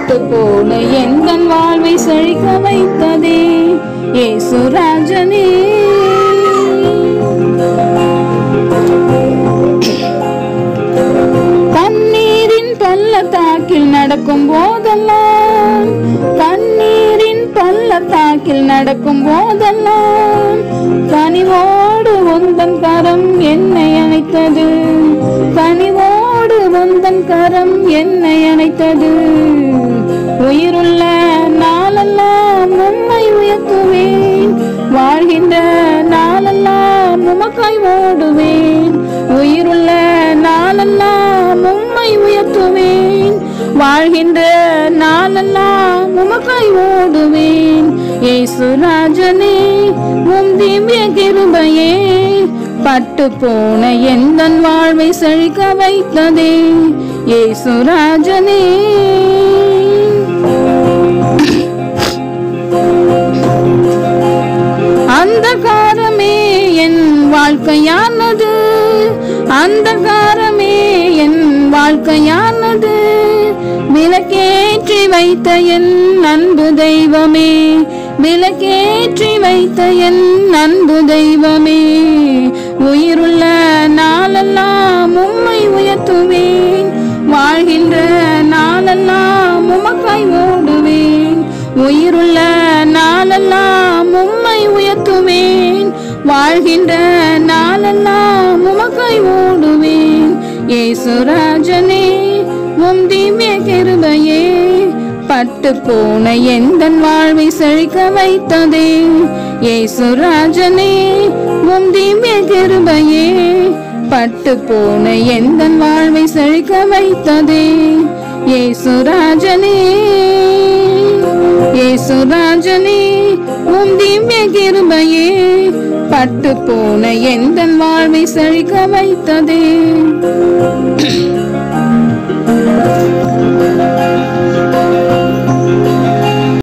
பட்டு போல எந்த வாழ்வை செழிக்க வைத்ததே ஏசுராஜனே கண்ணீரின் பள்ளத்தாக்கில் நடக்கும் போதெல்லாம் கண்ணீரின் பள்ளத்தாக்கில் நடக்கும் போதெல்லாம் கனிவோடு உந்தன் கரம் என்னை அணைத்தது கனிவோடு உந்தன் கரம் என்னை அணைத்தது உயிருள்ள நாளெல்லாம் உம்மை உயர்த்துவேன் வாழ்கின்ற நாளெல்லாம் உமக்காய் ஓடுவேன் உயிருள்ள நாளெல்லாம் உம்மை உயர்த்துவேன் வாழ்கின்ற நாளெல்லாம் உமக்காய் ஓடுவேன் ஏசுராஜனே உம் திவ்ய கிருபையே பட்டு போன எந்தன் வாழ்வை செழிக்க வைத்ததே ஏசுராஜனே அந்தகாரமே என் வாழ்க்கையானது அந்தகாரமே என் வாழ்க்கையானது விளக்கேற்றி வைத்த என் அன்பு தெய்வமே விளக்கேற்றி வைத்த என் அன்பு தெய்வமே உயிருள்ள நாளெல்லாம் உம்மை உயர்த்துவேன் வாழ்கின்ற நாளெல்லாம் உமக்காய் ஓடுவேன் உயிருள்ள நாளெல்லாம் உம்மை உயர்த்துவேன் வாழ்கின்ற நாளெல்லாம் உமக்காய் ஓடுவேன் ஏசுராஜனே உம் திவ்ய கிருபையே பட்டு போன எந்த வாழ்வை செழிக்க வைத்ததே ஏசுராஜனே உம் திவ்ய கிருபையே பட்டு போன எந்த வாழ்வை செழிக்க வைத்ததே ஏசுராஜனே ஏசுராஜனே உம் திவ்ய கிருபையே பட்டு போன எந்த வாழ்வை செழிக்க வைத்ததே